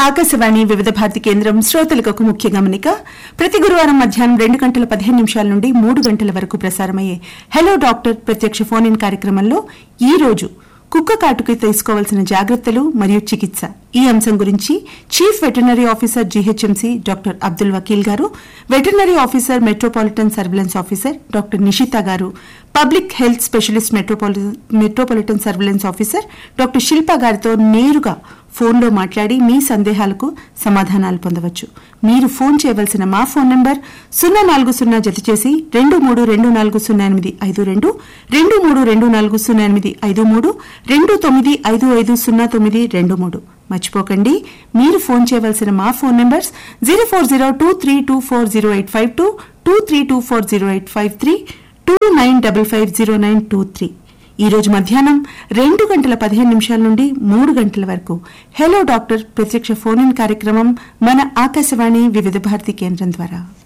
ఆకాశవాణి వివిధ భారతి కేంద్రం శ్రోతలకు ఒక ముఖ్య గమనిక ప్రతి గురువారం మధ్యాహ్నం రెండు గంటల పదిహేను నిమిషాల నుండి మూడు గంటల వరకు ప్రసారమయ్యే హలో డాక్టర్ ప్రత్యక్ష ఫోన్ ఇన్ కార్యక్రమంలో ఈ రోజు కుక్క కాటుకి తీసుకోవాల్సిన జాగ్రత్తలు మరియు చికిత్స ఈ అంశం గురించి chief veterinary officer GHMC doctor Abdul Vakeel garu veterinary officer metropolitan surveillance officer doctor Nishitha garu public health specialist metropoli metropolitan surveillance officer doctor Shilpa గారితో నేరుగా ఫోన్లో మాట్లాడి మీ సందేహాలకు సమాధానాలు పొందవచ్చు మీరు ఫోన్ చేయవలసిన మా ఫోన్ నంబర్ సున్నా నాలుగు సున్నా జత చేసి రెండు మూడు రెండు నాలుగు సున్నా ఎనిమిది ఐదు రెండు రెండు మూడు రెండు నాలుగు సున్నా ఎనిమిది ఐదు మూడు రెండు తొమ్మిది ఐదు ఐదు సున్నా తొమ్మిది రెండు మూడు మర్చిపోకండి మీరు ఫోన్ చేయవలసిన మా phone numbers zero four zero two three two four zero eight five two two three two four zero eight five three two nine double five zero nine two three ఈ రోజు మధ్యాహ్నం రెండు గంటల పదిహేను నిమిషాల నుండి మూడు గంటల వరకు హలో డాక్టర్ ప్రత్యక్ష ఫోన్ ఇన్ కార్యక్రమం మన ఆకాశవాణి వివిధ భారతి కేంద్రం ద్వారా